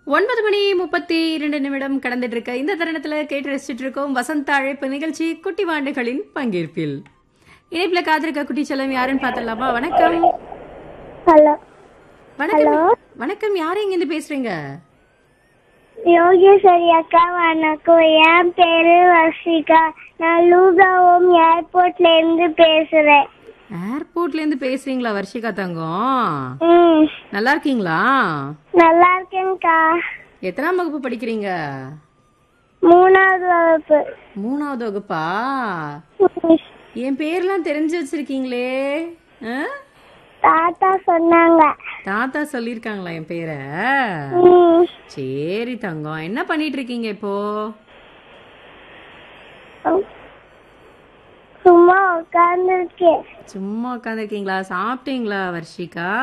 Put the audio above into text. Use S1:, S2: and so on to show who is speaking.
S1: ஒன்பது மணி முப்பத்தி இரண்டு நிமிடம் கடந்துட்டு இருக்க இந்த தருணத்துல கேட்டு ரசிச்சுட்டு இருக்கோம் வசந்த அழைப்பு நிகழ்ச்சி குட்டி வாண்டுகளின் பங்கேற்பில் இணைப்புல காத்திருக்க குட்டி செல்லம் யாருன்னு பாத்திரலாமா வணக்கம்
S2: ஹலோ
S1: வணக்கம் வணக்கம் யாரு இங்க இருந்து பேசுறீங்க
S2: யோகேஸ்வரி அக்கா வணக்கம் என் பேரு வர்ஷிகா நான் லூகாவோம் ஏர்போர்ட்ல இருந்து பேசுறேன்
S1: ஏர்போர்ட்ல இருந்து பேசுறீங்களா வர்ஷிகா தங்கம்
S2: ம்
S1: நல்லா இருக்கீங்களா
S2: நல்லா இருக்கேன்க்கா
S1: எத்தனாம் வகுப்பு படிக்கிறீங்க
S2: மூணாவது வகுப்பு
S1: மூணாவது வகுப்பா
S2: ம்.
S1: என் பேர்லாம் தெரிஞ்சு வச்சிருக்கீங்களே ஆ?
S2: தாத்தா சொன்னாங்க
S1: தாத்தா சொல்லிருக்காங்களா என் பேரை
S2: ம்.
S1: சரி தங்கம் என்ன பண்ணிட்டு இருக்கீங்க இப்போ
S2: சும்மா உட்காந்துருக்கேன்
S1: சும்மா உட்காந்துருக்கீங்களா சாப்பிட்டீங்களா வர்ஷிகா